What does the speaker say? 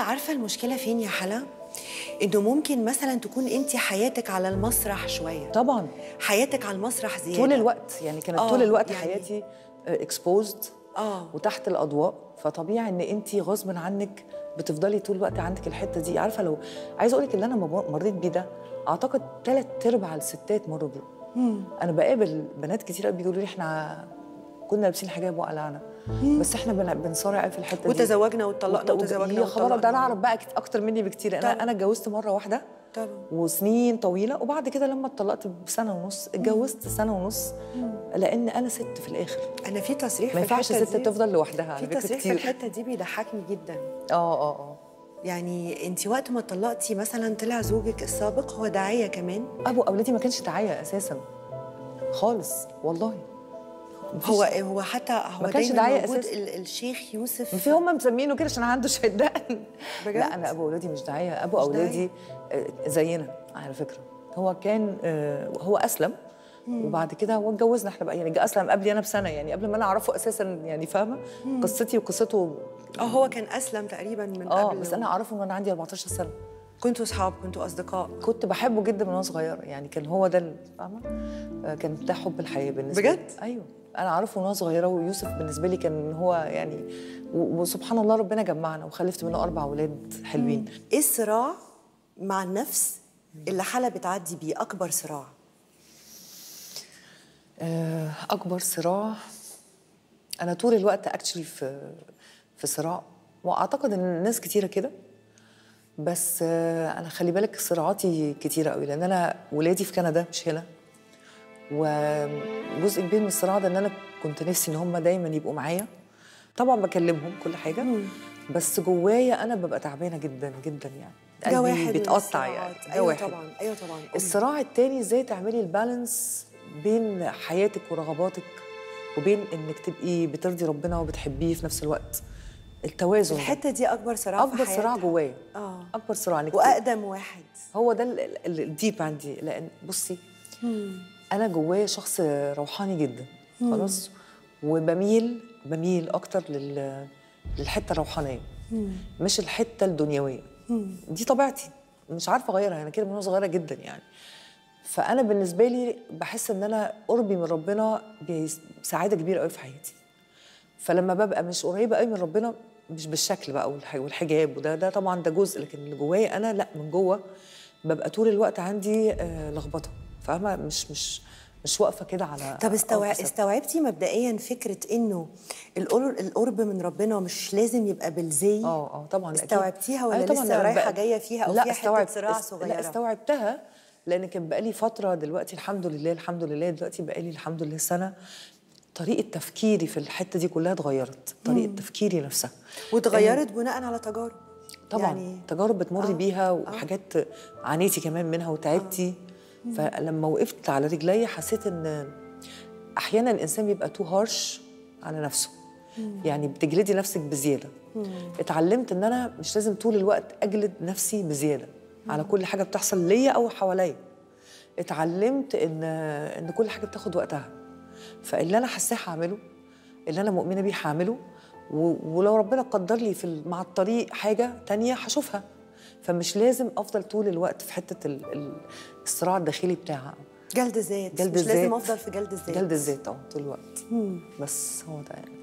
عارفه المشكله فين يا حلا انه ممكن مثلا تكون انت حياتك على المسرح شويه طبعا حياتك على المسرح زياده طول الوقت يعني كانت آه، طول الوقت يعني- حياتي اكسبوزد اه وتحت الاضواء فطبيعي ان انت غصب عنك بتفضلي طول الوقت عندك الحته دي عارفه لو عايزه اقول لك اللي انا مر- مريت بيه ده اعتقد ثلاث ارباع الستات مروا بيه انا بقابل بنات كتير قوي بيقولوا لي احنا كنا لابسين حجاب وقلعنا بس احنا بن- بنصارع قوي في الحته دي وتزوجنا واتطلقنا وت- وتزوجنا يا خبر ده انا واتطلقنا. اعرف بقى كت- اكتر مني بكتير طبعا. انا انا اتجوزت مره واحده طبعا وسنين طويله وبعد كده لما اتطلقت بسنه ونص اتجوزت سنه ونص لان انا ست في الاخر انا في تصريح ما في ينفعش الحتة ست دي- تفضل لوحدها في على فكره تصريح في كتير الحته دي بيضحكني جدا اه اه اه يعني انت وقت ما اتطلقتي مثلا طلع زوجك السابق هو داعيه كمان ابو اولادي ما كانش دعايه اساسا خالص والله مفيش- هو هو حتى هو ما كانش دايما داعية موجود أساساً. ال- الشيخ يوسف في هم مسمينه كده عشان عنده شدقن بجد؟ لا انا ابو اولادي مش دعايه ابو مش اولادي آه، زينا على فكره هو كان آه، هو اسلم وبعد كده هو اتجوزنا احنا بقى يعني جه اسلم قبلي انا بسنه يعني قبل ما انا اعرفه اساسا يعني فاهمه قصتي وقصته اه هو كان اسلم تقريبا من اه قبل بس انا اعرفه من انا عندي 14 سنه كنتوا اصحاب كنتوا اصدقاء كنت بحبه جدا من وانا صغيره يعني كان هو ده ال- فاهمه آه، كان ده حب الحياه بالنسبه بجد؟ لي ايوه انا عارفه من وانا صغيره ويوسف بالنسبه لي كان هو يعني و- وسبحان الله ربنا جمعنا وخلفت منه اربع اولاد حلوين ايه الصراع مع النفس اللي حلا بتعدي بيه اكبر صراع آه، اكبر صراع انا طول الوقت اكشلي في في صراع واعتقد ان الناس كتيره كده بس آه، انا خلي بالك صراعاتي كتيره قوي لان انا ولادي في كندا مش هنا وجزء كبير من الصراع ده ان انا كنت نفسي ان هم دايما يبقوا معايا طبعا بكلمهم كل حاجه بس جوايا انا ببقى تعبانه جدا جدا يعني ده قلبي واحد من بيتقطع يعني الصراعات. ده ايوه واحد. طبعا ايوه طبعا الصراع التاني ازاي تعملي البالانس بين حياتك ورغباتك وبين انك تبقي بترضي ربنا وبتحبيه في نفس الوقت التوازن ده. الحته دي اكبر صراع في اكبر صراع حياتها. جوايا اه اكبر صراع انك واقدم واحد هو ده ال- ال- الديب عندي لان بصي انا جوايا شخص روحاني جدا خلاص وبميل بميل اكتر لل للحته الروحانيه مش الحته الدنيويه دي طبيعتي مش عارفه اغيرها انا كده من وانا صغيره جدا يعني فانا بالنسبه لي بحس ان انا قربي من ربنا بيس- سعاده كبيره قوي في حياتي فلما ببقى مش قريبه قوي من ربنا مش بالشكل بقى والح- والحجاب وده ده طبعا ده جزء لكن اللي جوايا انا لا من جوه ببقى طول الوقت عندي آه، لخبطه فاهمه مش مش مش واقفه كده على طب استوع... أوقف ثابتة. استوعبتي مبدئيا فكره انه القر- القرب من ربنا مش لازم يبقى بالزي اه اه طبعا أكيد. استوعبتيها ولا أيوة طبعا لسه أنا رايحه بقى- جايه فيها او لا فيها حته استوعب صراع است- صغيره لا استوعبتها لان كان بقالي فتره دلوقتي الحمد لله الحمد لله دلوقتي بقالي الحمد لله سنه طريقه تفكيري في الحته دي كلها اتغيرت طريقه تفكيري نفسها واتغيرت بناء على تجارب طبعا يعني يعني تجارب بتمري آه، بيها وحاجات عانيتي كمان منها وتعبتي فلما وقفت على رجلي حسيت ان احيانا الانسان بيبقى تو هارش على نفسه يعني بتجلدي نفسك بزياده اتعلمت ان انا مش لازم طول الوقت اجلد نفسي بزياده على كل حاجه بتحصل ليا او حواليا اتعلمت ان ان كل حاجه بتاخد وقتها فاللي انا حاساه هعمله اللي انا مؤمنه بيه هعمله و- ولو ربنا قدر لي في ال- مع الطريق حاجه تانية هشوفها فمش لازم افضل طول الوقت في حته ال- ال- الصراع الداخلي بتاعها جلد ذات جلد مش لازم الذات. افضل في جلد الذات جلد الذات اه طول الوقت بس هو ده يعني